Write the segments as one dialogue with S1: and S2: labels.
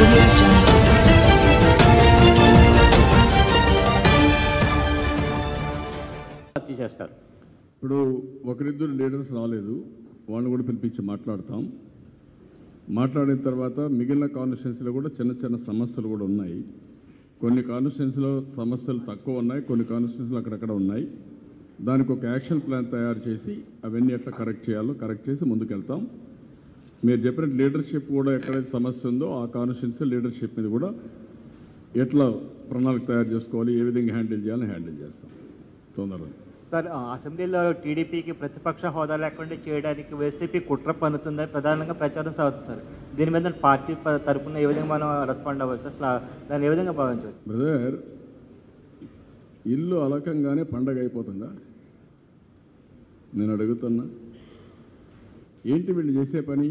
S1: audio jungle.
S2: తీసేస్తారు
S3: ఇప్పుడు ఒకరిద్దరు లీడర్స్ రాలేదు వాళ్ళని కూడా పిలిపించి మాట్లాడతాం మాట్లాడిన తర్వాత మిగిలిన కాన్స్టిట్యున్సీలో కూడా చిన్న చిన్న సమస్యలు కూడా ఉన్నాయి కొన్ని కాన్స్టిట్యున్సీలో సమస్యలు తక్కువ ఉన్నాయి కొన్ని కాన్స్టిట్యున్సీలు అక్కడక్కడ ఉన్నాయి దానికి ఒక యాక్షన్ ప్లాన్ తయారు చేసి అవన్నీ ఎట్లా కరెక్ట్ చేయాలో కరెక్ట్ చేసి ముందుకెళ్తాం మీరు చెప్పిన లీడర్షిప్ కూడా ఎక్కడైతే సమస్య ఉందో ఆ కాన్స్టిట్యున్సీ లీడర్షిప్ మీద కూడా ఎట్లా ప్రణాళిక తయారు చేసుకోవాలి ఏ విధంగా హ్యాండిల్ చేయాలని హ్యాండిల్ చేస్తాం తొందరగా
S2: సార్ ఆ, అసెంబ్లీలో టీడీపీకి ప్రతిపక్ష హోదా లేకుండా చేయడానికి వైసీపీ కుట్ర పన్నుతుందని ప్రధానంగా ప్రచారం సాగుతుంది సార్ దీని మీద పార్టీ ప- తరపున ఏ విధంగా మనం రెస్పాండ్ అవ్వచ్చు అసలు ఆ- దాన్ని ఏ విధంగా భావించవచ్చు
S3: బ్రదర్ ఇల్లు అలకంగానే పండగ అయిపోతుందా నేను అడుగుతున్నా ఏంటి వీళ్ళు చేసే పని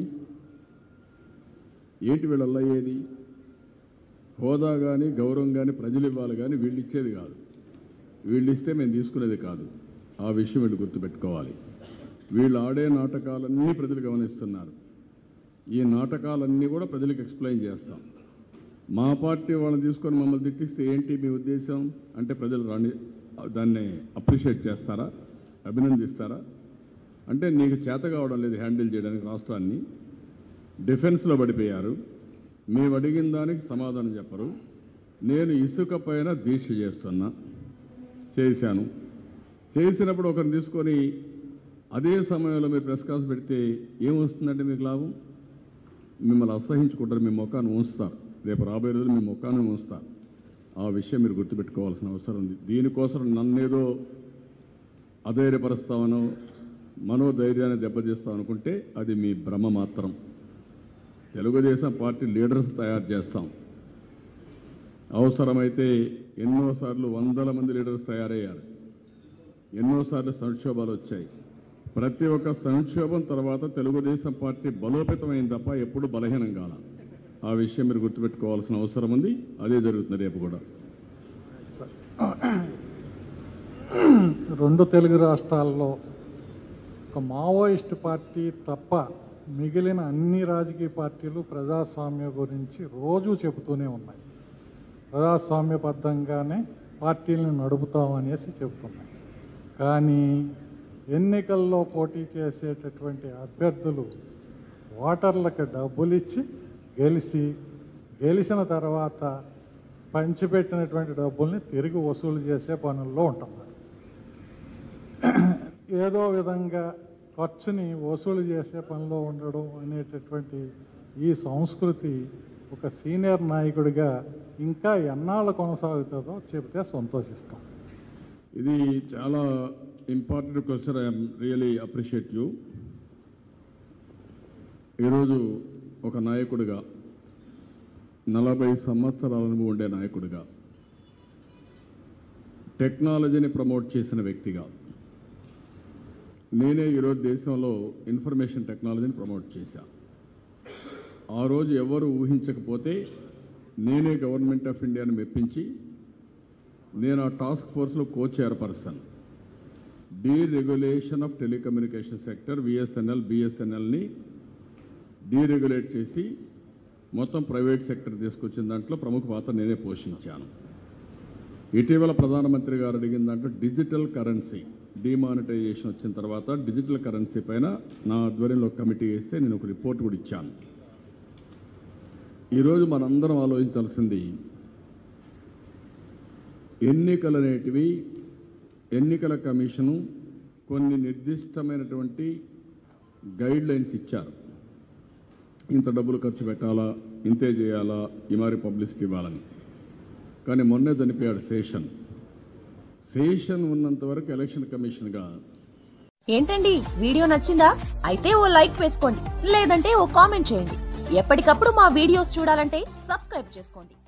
S3: ఏంటి వీళ్ళల్లో అయ్యేది హోదా కానీ గౌరవం కానీ ప్రజలు ఇవ్వాలి కానీ వీళ్ళు ఇచ్చేది కాదు వీళ్ళు ఇస్తే మేము తీసుకునేది కాదు ఆ విషయం వీళ్ళు గుర్తుపెట్టుకోవాలి వీళ్ళు ఆడే నాటకాలన్నీ ప్రజలు గమనిస్తున్నారు ఈ నాటకాలన్నీ కూడా ప్రజలకు ఎక్స్ప్లెయిన్ చేస్తాం మా పార్టీ వాళ్ళని తీసుకొని మమ్మల్ని తిట్టిస్తే ఏంటి మీ ఉద్దేశం అంటే ప్రజలు రాని దాన్ని అప్రిషియేట్ చేస్తారా అభినందిస్తారా అంటే నీకు చేత కావడం లేదు హ్యాండిల్ చేయడానికి రాష్ట్రాన్ని డిఫెన్స్లో పడిపోయారు మేము అడిగిన దానికి సమాధానం చెప్పరు నేను ఇసుక పైన దీక్ష చేస్తున్నా చేశాను చేసినప్పుడు ఒకరిని తీసుకొని అదే సమయంలో మీరు ప్రెస్ కాన్స్ పెడితే ఏమొస్తుందంటే మీకు లాభం మిమ్మల్ని అసహించుకుంటారు మీ ముఖాన్ని ఉంచుతారు రేపు రాబోయే రోజులు మీ ముఖాన్ని ఉంచుతారు ఆ విషయం మీరు గుర్తుపెట్టుకోవాల్సిన అవసరం ఉంది దీనికోసం నన్నేదో అధైర్యపరుస్తామనో మనోధైర్యాన్ని దెబ్బతీస్తాం అనుకుంటే అది మీ భ్రమ మాత్రం తెలుగుదేశం పార్టీ లీడర్స్ తయారు చేస్తాం అవసరమైతే ఎన్నోసార్లు వందల మంది లీడర్స్ తయారయ్యారు ఎన్నోసార్లు సంక్షోభాలు వచ్చాయి ప్రతి ఒక్క సంక్షోభం తర్వాత తెలుగుదేశం పార్టీ బలోపేతమైంది తప్ప ఎప్పుడు బలహీనం కాల ఆ విషయం మీరు గుర్తుపెట్టుకోవాల్సిన అవసరం ఉంది అదే జరుగుతుంది రేపు కూడా
S4: రెండు తెలుగు రాష్ట్రాల్లో ఒక మావోయిస్ట్ పార్టీ తప్ప మిగిలిన అన్ని రాజకీయ పార్టీలు ప్రజాస్వామ్యం గురించి రోజు చెబుతూనే ఉన్నాయి ప్రజాస్వామ్యబద్ధంగానే పార్టీలను నడుపుతామనేసి చెబుతున్నాయి కానీ ఎన్నికల్లో పోటీ చేసేటటువంటి అభ్యర్థులు ఓటర్లకు డబ్బులు ఇచ్చి గెలిచి గెలిచిన తర్వాత పంచిపెట్టినటువంటి డబ్బుల్ని తిరిగి వసూలు చేసే పనుల్లో ఉంటున్నారు ఏదో విధంగా ఖర్చుని వసూలు చేసే పనిలో ఉండడం అనేటటువంటి ఈ సంస్కృతి ఒక సీనియర్ నాయకుడిగా ఇంకా ఎన్నాళ్ళు కొనసాగుతుందో చెబితే సంతోషిస్తాం
S3: ఇది చాలా important question I'm really appreciate you ఈరోజు ఒక నాయకుడిగా నలభై సంవత్సరాల అనుభవం ఉండే నాయకుడిగా టెక్నాలజీని ప్రమోట్ చేసిన వ్యక్తిగా నేనే ఈరోజు దేశంలో ఇన్ఫర్మేషన్ టెక్నాలజీని ప్రమోట్ చేశా ఆ రోజు ఎవరు ఊహించకపోతే నేనే గవర్నమెంట్ ఆఫ్ ఇండియాని మెప్పించి నేను ఆ టాస్క్ ఫోర్స్లో co chairperson deregulation of telecommunication sector VSNL బిఎస్ఎన్ఎల్ని డీరెగ్యులేట్ చేసి మొత్తం ప్రైవేట్ సెక్టర్ తీసుకొచ్చిన దాంట్లో ప్రముఖ పాత్ర నేనే పోషించాను ఇటీవల ప్రధానమంత్రి గారు అడిగిన దాంట్లో డిజిటల్ కరెన్సీ డిమానిటైజేషన్ వచ్చిన తర్వాత డిజిటల్ కరెన్సీ పైన నా ఆధ్వర్యంలో ఒక కమిటీ వేస్తే నేను ఒక రిపోర్ట్ కూడా ఇచ్చాను ఈరోజు మనందరం ఆలోచించాల్సింది ఎన్నికలు అనేటివి ఎన్నికల కమిషను కొన్ని నిర్దిష్టమైనటువంటి గైడ్ లైన్స్ ఇచ్చారు ఇంత డబ్బులు ఖర్చు పెట్టాలా ఇంతే చేయాలా ఈ మరి పబ్లిసిటీ ఇవ్వాలని కానీ మొన్నే చనిపోయాడు శేషన్ శేషన్ ఉన్నంత వరకు ఎలక్షన్ కమిషన్గా
S5: ఏంటండి వీడియో నచ్చిందా అయితే ఓ లైక్ వేసుకోండి లేదంటే ఓ కామెంట్ చేయండి ఎప్పటికప్పుడు మా వీడియోస్ చూడాలంటే సబ్స్క్రైబ్ చేసుకోండి